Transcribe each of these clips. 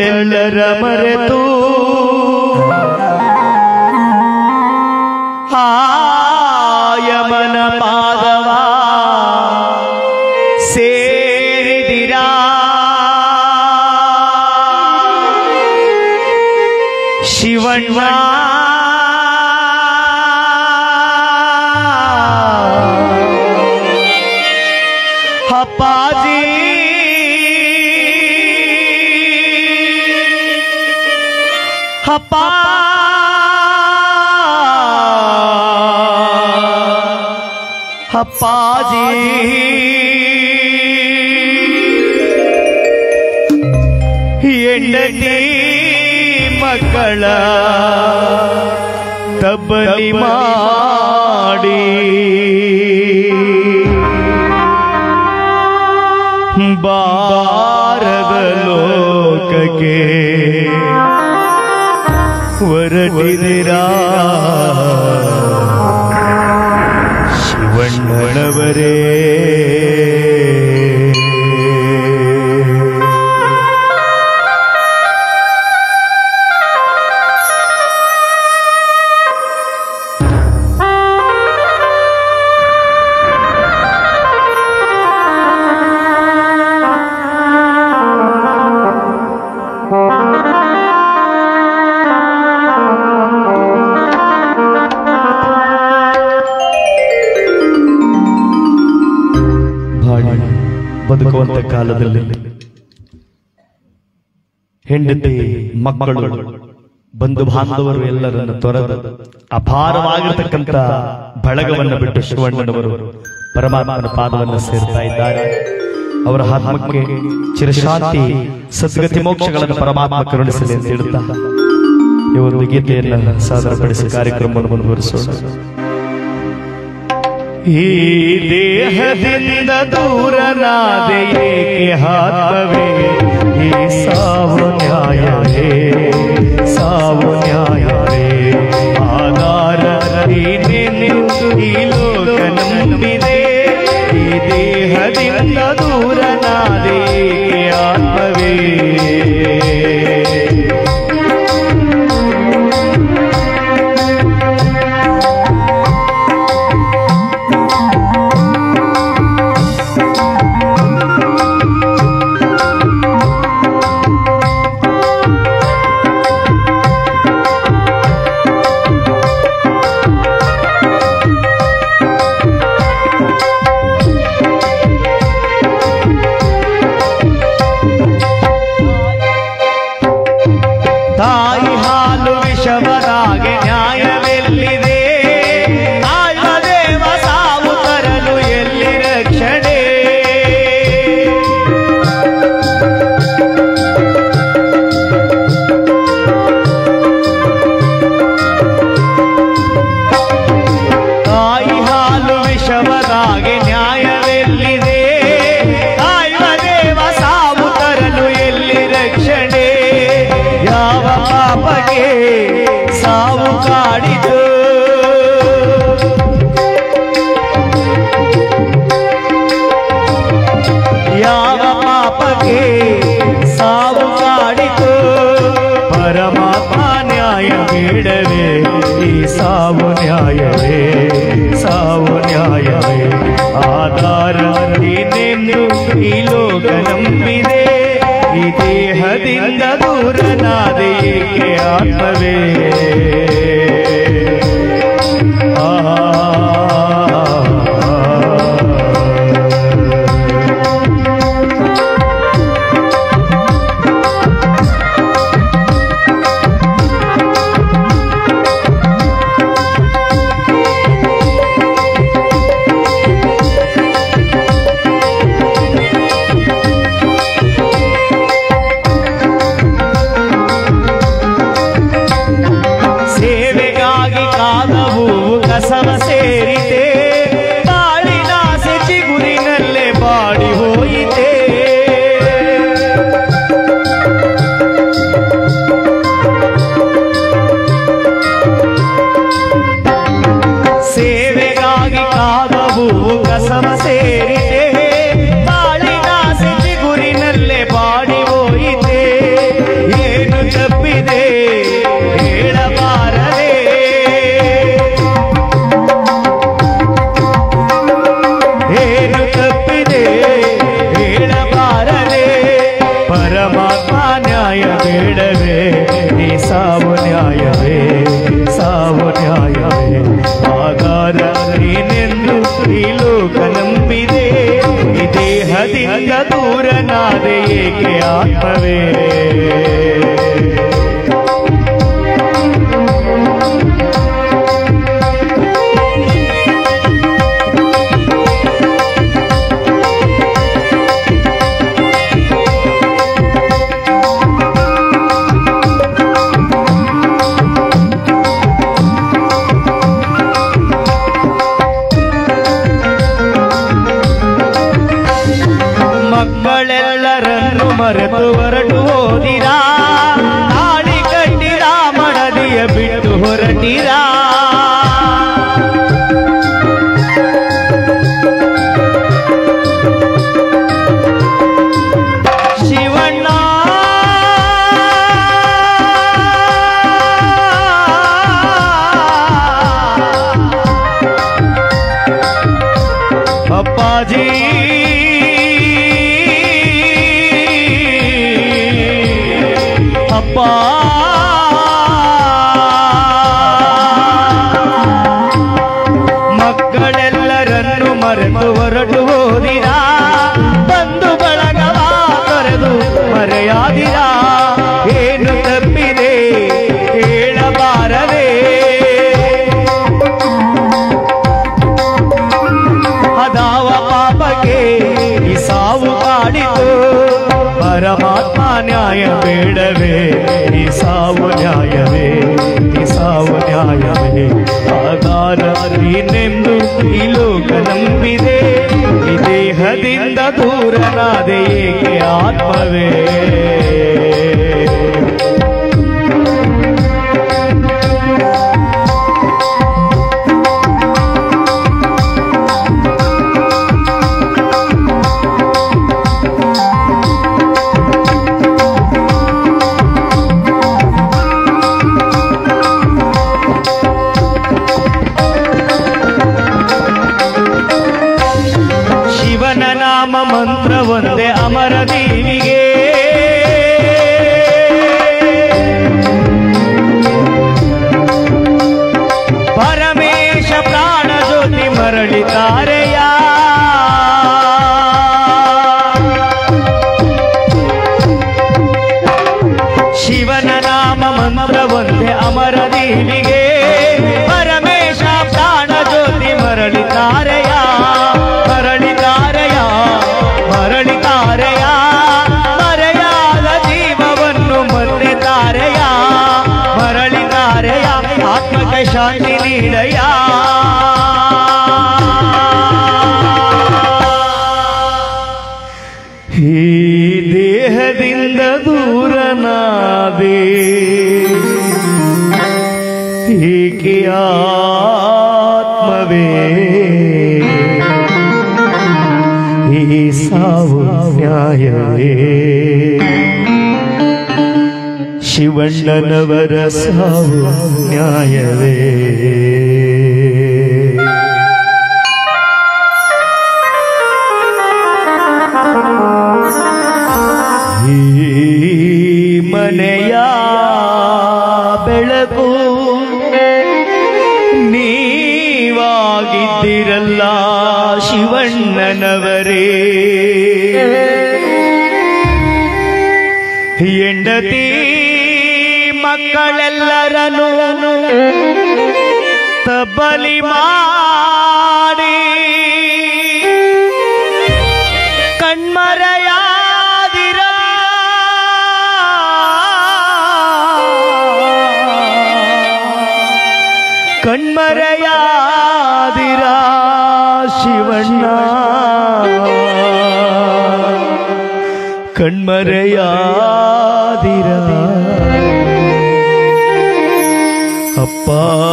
ಮಕ್ಕಳೆಲ್ಲರ ಮರೆತು ಆಯಮನ ಪಾದವ ಸೇರಿದಿರಾ ಶಿವಣ್ಣ ಅಪ್ಪಾಜಿ ಅಪ್ಪ ಅಪ್ಪಾಜಿ ಹೆಂಡತಿ ಮಕ್ಕಳ ತಬ್ಬಲಿ ಮಾಡಿ ಬಾರದ ಲೋಕಕ್ಕೆ ಹೊರಟಿದಿರಾ ಶಿವಣ್ಣನವರೇ ಬಾಳಿ ಬದುಕುವಂತ ಕಾಲದಲ್ಲಿ ಹೆಂಡತಿ ಮಕ್ಕಳು ಬಂಧು ಬಾಂಧವರು ಎಲ್ಲರನ್ನು ತೊರೆದು ಅಪಾರವಾಗಿರ್ತಕ್ಕಂಥ ಬಳಗವನ್ನು ಬಿಟ್ಟು ಶಿವಣ್ಣನವರು ಪರಮಾತ್ಮನ ಪಾದವನ್ನು ಸೇರ್ತಾ ಇದ್ದಾರೆ ಅವರ ಆತ್ಮಕ್ಕೆ ಚಿರಶಾಂತಿ ಸದ್ಗತಿ ಮೋಕ್ಷಗಳನ್ನು ಪರಮಾತ್ಮ ಕರುಣಿಸಲಿ ಅಂತ ಹೇಳ್ತಾ ಈ ಒಂದು ಗೀತೆಯನ್ನು ಸಾದರಪಡಿಸಿ ಕಾರ್ಯಕ್ರಮವನ್ನು ಮುಂದುವರಿಸೋಣ ಈ ದೇಹದಿಂದ ದೂರನಾದೆ ಏಕೆ ಆತ್ಮವೇ ಈ ಸಾವು ನ್ಯಾಯವೇ ಸಾವು ನ್ಯಾಯವೇ ಆಧಾರ ನೀನೆಂದು ಈ ಲೋಕ ನಂಬಿದೆ ಈ ದೇಹದಿಂದ ದೂರನಾದೆ ಏಕೆ ಆತ್ಮವೇ ತಾಯಿ ಹಾಲು ವಿಷವರಾಗೆ ನ್ಯಾಯವೆಲ್ಲಿದೆ ಆಯ್ವ ದೇವ ಸಾವು ತರಲು ಎಲ್ಲಿ ರಕ್ಷಣೆ ತಾಯಿ ಹಾಲು ವಿಷವರಾಗೆ ನ್ಯಾಯವೆಲ್ಲಿದೆ ಆಯ್ವ ದೇವ ಸಾವು ತರಲು ಎಲ್ಲಿ ರಕ್ಷಣೆ ಯಾವ ಪಾಪಗೆ ಸಾವು ಕಾಡಿತು ಯಾವ ಪಾಪಗೆ ಸಾವು ಕಾಡಿತು ಪರಮಾತ್ಮ ನ್ಯಾಯ ಬೇಡವೇ ಈ ಸಾವು ನ್ಯಾಯವೇ ಸಾವು ನ್ಯಾಯವೇ ಆಧಾರ ನೀನೆಂದು ಈ ಲೋಕ ನಂಬಿದೆ ಈ ದೇಹದಿಂದ ದೂರನಾದೆ ಏಕೆ ಆತ್ಮವೇ ಆ ದೂರನಾದೆ ಏಕೆ ಆತ್ಮವೇ ಮಕ್ಕಳೆಲ್ಲರನ್ನು ಮರೆತು ಹೊರಟು ಹೋದಿರಾ ತಾಳಿ ಕಟ್ಟಿರ ಮಡದಿಯ ಬಿಟ್ಟು ಹೊರಟಿರಾ ಶಿವಣ್ಣ ಅಪ್ಪಾಜಿ ಅಪ್ಪ ಮಕ್ಕಳೆಲ್ಲರನ್ನು ಮರೆತು ಹೊರಟು ಹೋದಿರ ಬಂದು ಬಳಗವ ತೊರೆದು ಮರೆಯಾದಿರ ಏನು ತಪ್ಪಿದೆ ಹೇಳಬಾರದೆ ಅದಾವ ಪಾಪಕ್ಕೆ ಈ ಸಾವು ಕಾಡಿತು ಪರಮಾತ್ಮ ನ್ಯಾಯ ಬೇಡವೇ ಈ ಸಾವು ನ್ಯಾಯವೇ ಈ ಸಾವು ನ್ಯಾಯವೇ ಆಧಾರ ನೀನೆಂದು ಈ ಲೋಕ ನಂಬಿದೆ ಈ ದೇಹದಿಂದ ದೂರನಾದೆ ಏಕೆ ಆತ್ಮವೇ ಶಿವನ ನಾಮ ಮಂತ್ರ ಒಂದೇ ಅಮರ ದೇವಿಗೆ ಪರಮೇಶ ಪ್ರಾಣ ಜ್ಯೋತಿ ಮರಳಿತಾರೆಯ ಶಿವನ ನಾಮ ಮಂತ್ರ ಒಂದೇ ಅಮರ ದೇವಿಗೆ ಪರಮೇಶ ಪ್ರಾಣ ಜ್ಯೋತಿ ಮರಳಿತಾರೆಯ ಮರಳಿತಾರೆಯ ಮರಳಿತಾರೆಯ ಮರೆಯಾದ ಜೀವವನ್ನು ಮತ್ತೆ ತಾರೆಯ ಮರಳಿತಾರೆಯ ಆತ್ಮಕ್ಕೆ ಶಾಂತಿ ನೀಡಯ ಈ ದೇಹದಿಂದ ದೂರನಾದೆ ಏಕೆ ಆತ್ಮವೇ ಈ ಸಾವು ನ್ಯಾಯವೇ ಶಿವಣ್ಣನವರ ಸಾವು ನ್ಯಾಯವೇ ಈ ಮನೆಯ ಬೆಳಕು ನೀವಾಗಿದ್ದಿರಲ್ಲ ಶಿವಣ್ಣನವರೇ ಹೆಂಡತಿ ಮಕ್ಕಳೆಲ್ಲರನ್ನು ತಬ್ಬಲಿ ಮಾಡಿ ಕಣ್ಮರೆಯಾದಿರ ಕಣ್ಮರೆಯಾದಿರ ಶಿವಣ್ಣ ಕಣ್ಮರೆಯಾದಿರ ಅಪ್ಪ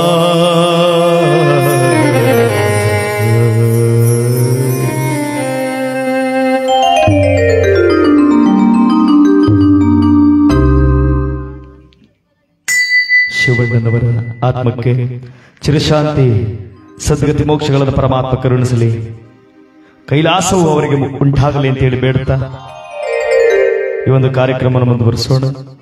ಶಿವಣ್ಣನವರ ಆತ್ಮಕ್ಕೆ ಚಿರಶಾಂತಿ ಸದ್ಗತಿ ಮೋಕ್ಷಗಳನ್ನು ಪರಮಾತ್ಮ ಕರುಣಿಸಲಿ ಕೈಲಾಸವು ಅವರಿಗೆ ಉಂಟಾಗಲಿ ಅಂತೇಳಿ ಬೇಡುತ್ತಾ ಈ ಒಂದು ಕಾರ್ಯಕ್ರಮವನ್ನು ಮುಂದುವರಿಸೋಣ